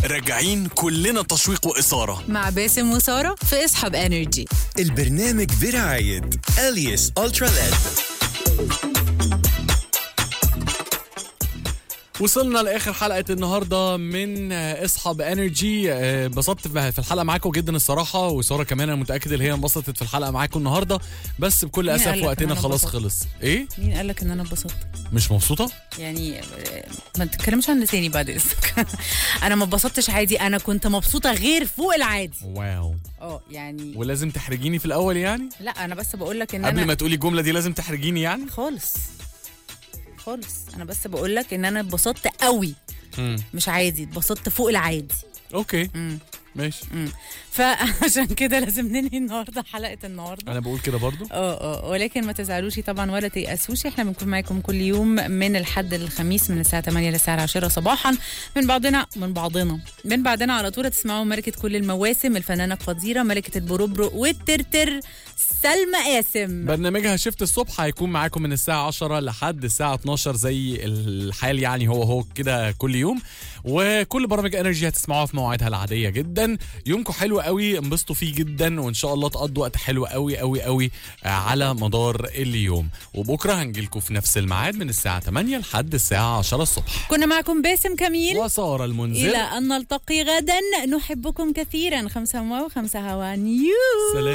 راجعين كلنا تشويق وإثارة مع باسم وسارة في اصحاب انرجي البرنامج برعاية أليس ألترا ليد وصلنا لاخر حلقه النهارده من آه، اصحاب انرجي آه، انبسطت في الحلقه معاكم جدا الصراحه وساره كمان انا متاكد ان هي انبسطت في الحلقه معاكم النهارده بس بكل مين اسف قالك إن وقتنا أنا خلاص انبسطت؟ خلص ايه مين قال لك ان انا اتبسطت مش مبسوطه يعني آه، ما تتكلمش عن لساني بعد اذنك انا ما اتبسطتش عادي انا كنت مبسوطه غير فوق العادي واو اه يعني ولازم تحرجيني في الاول يعني لا انا بس بقول لك ان قبل انا ما تقولي الجمله دي لازم تحرجيني يعني خالص خالص انا بس بقول لك ان انا اتبسطت قوي مم. مش عادي اتبسطت فوق العادي اوكي مم. ماشي مم. فعشان كده لازم ننهي النهارده حلقه النهارده انا بقول كده برضو اه اه ولكن ما تزعلوش طبعا ولا تيأسوش احنا بنكون معاكم كل يوم من الحد للخميس من الساعه 8 للساعه 10 صباحا من بعضنا من بعضنا من بعدنا على طول تسمعوا ملكه كل المواسم الفنانه القديره ملكه البروبرو والترتر سلمى قاسم برنامجها شفت الصبح هيكون معاكم من الساعة 10 لحد الساعة 12 زي الحال يعني هو هو كده كل يوم وكل برامج انرجي هتسمعوها في مواعيدها العادية جدا يومكم حلو قوي انبسطوا فيه جدا وان شاء الله تقضوا وقت حلو قوي قوي قوي على مدار اليوم وبكرة هنجيلكم في نفس الميعاد من الساعة 8 لحد الساعة 10 الصبح كنا معكم باسم كميل وسارة المنذر إلى أن نلتقي غدا نحبكم كثيرا خمسة هوا وخمسة هوا نيو سلام